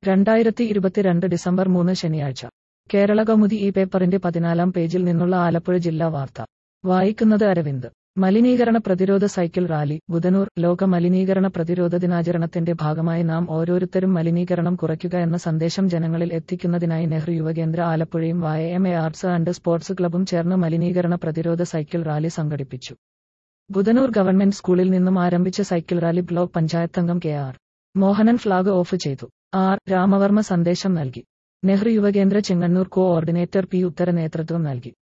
രണ്ടായിരത്തി ഇരുപത്തിരണ്ട് ഡിസംബർ മൂന്ന് ശനിയാഴ്ച കേരള കൗമുദി ഈ പേപ്പറിന്റെ പതിനാലാം പേജിൽ നിന്നുള്ള ആലപ്പുഴ ജില്ലാ വാർത്ത വായിക്കുന്നത് അരവിന്ദ് മലിനീകരണ പ്രതിരോധ സൈക്കിൾ റാലി ബുധനൂർ ലോക മലിനീകരണ പ്രതിരോധ ദിനാചരണത്തിന്റെ ഭാഗമായി നാം ഓരോരുത്തരും മലിനീകരണം കുറയ്ക്കുക എന്ന സന്ദേശം ജനങ്ങളിൽ എത്തിക്കുന്നതിനായി നെഹ്റു യുവകേന്ദ്ര ആലപ്പുഴയും വായ M A arts and sports ക്ലബും ചേർന്ന് മലിനീകരണ പ്രതിരോധ സൈക്കിൾ റാലി സംഘടിപ്പിച്ചു ബുധനൂർ ഗവൺമെന്റ് സ്കൂളിൽ നിന്നും ആരംഭിച്ച സൈക്കിൾ റാലി ബ്ലോക്ക് പഞ്ചായത്തംഗം K R Mohanan flag off ചെയ്തു ആർ രാമവർമ്മ സന്ദേശം നൽകി നെഹ്റു യുവകേന്ദ്ര ചെങ്ങന്നൂർ കോഓർഡിനേറ്റർ പി ഉത്തര നേതൃത്വം നൽകി